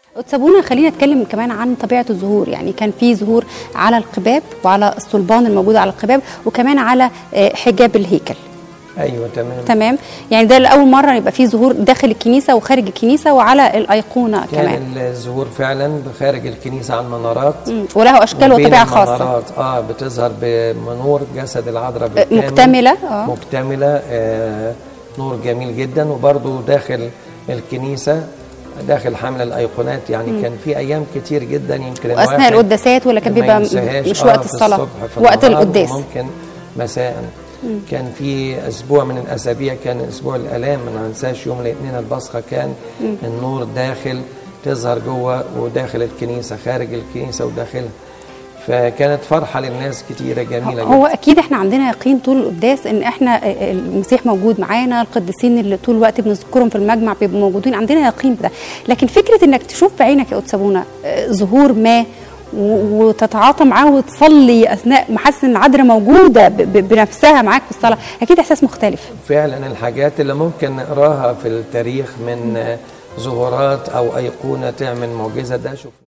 سابونا خلينا نتكلم كمان عن طبيعه الزهور يعني كان في زهور على القباب وعلى الصلبان الموجود على القباب وكمان على آه، حجاب الهيكل ايوه تمام تمام يعني ده لاول مره يبقى في ظهور داخل الكنيسه وخارج الكنيسه وعلى الايقونه كمان كان الظهور فعلا خارج الكنيسه على المنارات مم. وله اشكال وبين وطبيعه خاصه المنارات اه بتظهر بنور جسد العذراء بالكامل مكتمله اه مكتمله آه نور جميل جدا وبرضو داخل الكنيسه داخل حمل الايقونات يعني كان في ايام كتير جدا يمكن واثناء الواحد القداسات ولا كان ما بيبقى ينساهاش. مش آه، وقت في الصلاه الصبح في وقت النهار القداس وممكن مساء كان في اسبوع من الاسابيع كان اسبوع الالام ما ننساش يوم الاثنين البصخه كان النور داخل تظهر جوه وداخل الكنيسه خارج الكنيسه وداخلها فكانت فرحه للناس كتيره جميله هو اكيد احنا عندنا يقين طول القداس ان احنا المسيح موجود معانا القديسين اللي طول الوقت بنذكرهم في المجمع بيبقوا موجودين عندنا يقين بده لكن فكره انك تشوف بعينك يا قدس ابونا آه، ظهور ما و- وتتعاطى معاه وتصلي اثناء ما حاسس ان العذراء موجوده ب- ب- بنفسها معاك في الصلاه اكيد احساس مختلف فعلا الحاجات اللي ممكن نقراها في التاريخ من ظهورات او ايقونه تعمل معجزه ده شوف